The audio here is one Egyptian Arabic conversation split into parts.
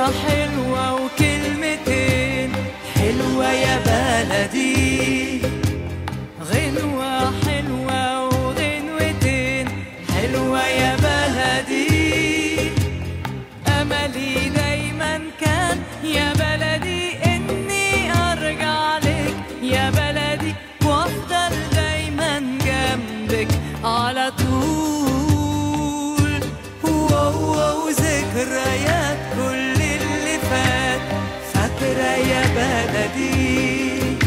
حلوة وكلمتين حلوة يا بلدي غنوة حلوة وغنوتين حلوة يا بلدي أملي دايما كان يا بلدي إني أرجع لك يا بلدي وأفضل دايما جنبك على طول واو واو ذكريات كل اللي فات فاكرة يا بلدي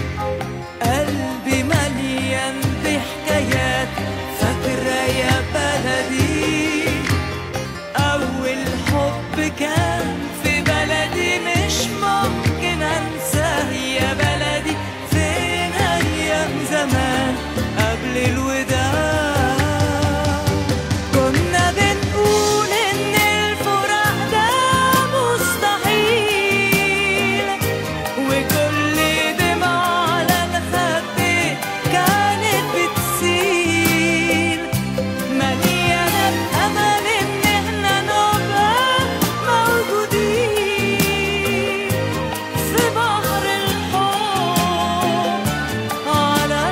قلبي مليان بحكايات فاكرة يا بلدي أول حب كان في بلدي مش ممكن أنساه يا بلدي فين أيام زمان قبل الوداع كنا بنقول إن الفراق ده مستحيل وكل دمعة على الخد كانت بتسيل مليانة بأمل إن إحنا نبقى موجودين في بحر الحب على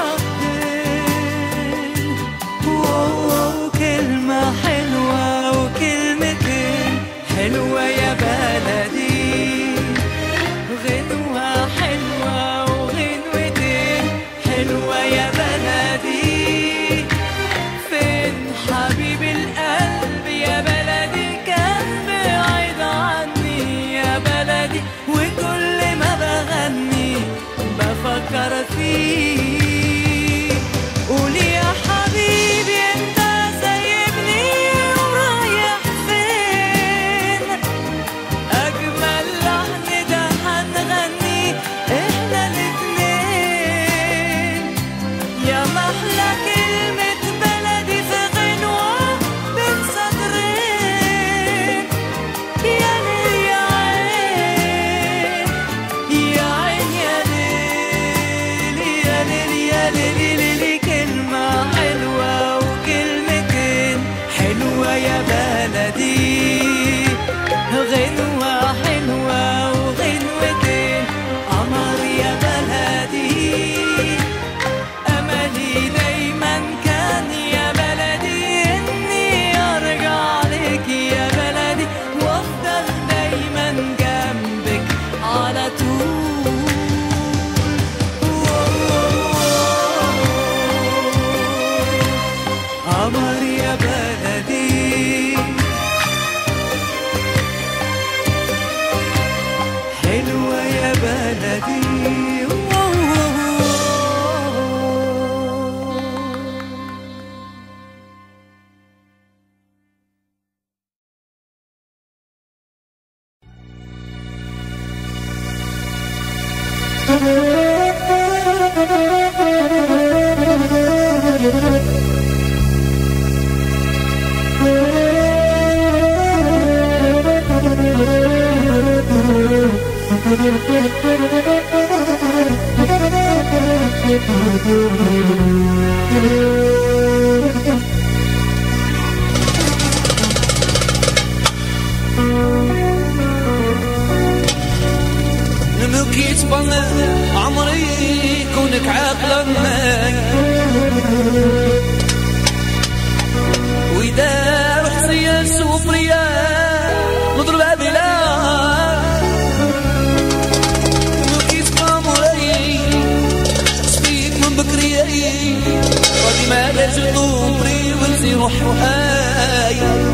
الشطين واو كلمة حلوة وكلمتين حلوة يا بلدي غنوة حلوة وغنوتين حلوة يا بلدي فين حبيب القلب يا بلدي كان بعيد عني يا بلدي وكل ما بغني بفكر فيه قول يا حبيبي انت سايبني ورايح فين أجمل لحن ده هنغني إحنا الاتنين يا محلى كلمة بلدي في غنوة بين سطرين يا ليل يا عين يا عين يا ليل يا ليل يا ليل ليل كلمة حلوة وكلمتين حلوة يا بلدي غنوة حلوة وغنوتين قمر يا بلدي أملي دايما كان يا بلدي إني أرجع لك يا بلدي وأفضل دايما جنبك على طول قمر يا بلدي حلوة يا بلدي نمكيت بنا عمري كونك عاقلة معاي وإذا رحت ريال سوق ريال نضرب بلا نمكيت باموري سبيك من بكري غادي ما لاش عمري ونسي روح وحاي